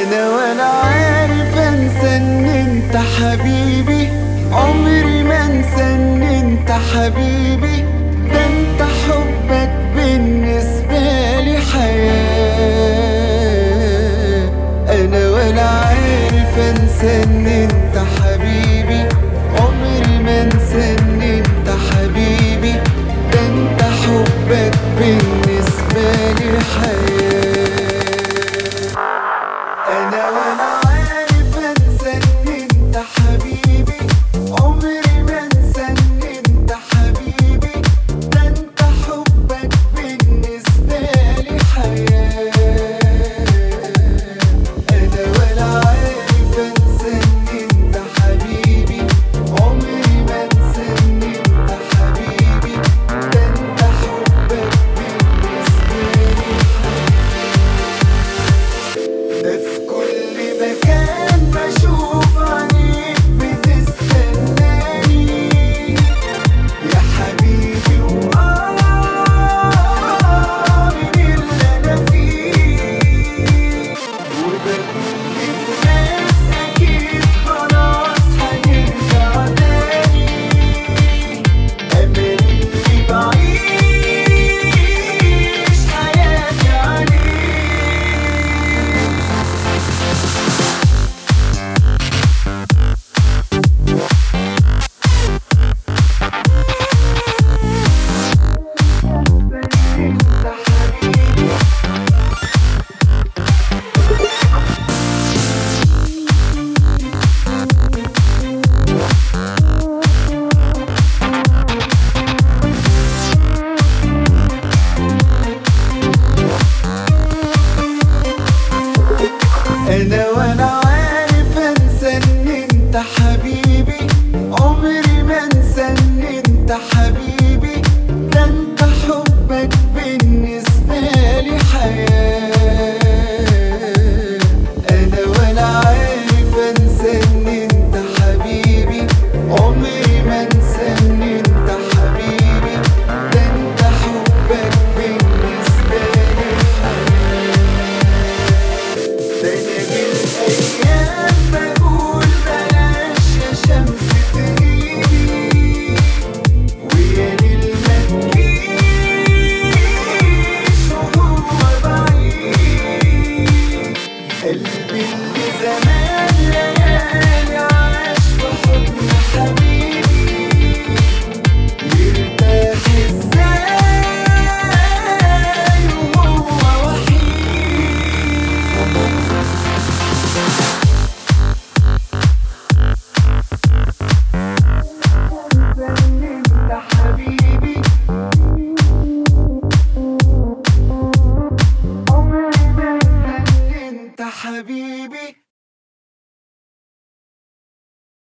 انا ولا عارف انسى ان انت حبيبي عمري ما انسى ان انت حبيبي ده انت حبك بالنسبة لي حياة انا ولا عارف انسى ان انت حبيبي عمري ما انسى ان انت حبيبي ده انت حبك بالنسبة لي حياة انا ولا عارف انسى ان انت حبيبي عمري ما انسى ان انت حبيبي ده انت حبك بالنسبه لي حياه انا ولا عارف انسى ان انت حبيبي عمري ما انسى ان انت حبيبي ده انت حبك بالنسبه لي ده في كل مكان بشوف عينيك بتستناني يا حبيبي وآه من اللي أنا فيه وبقول للناس أكيد خلاص هنرجع تاني أمل اللي بعيش حياتي عليه انت حبيبي انا وانا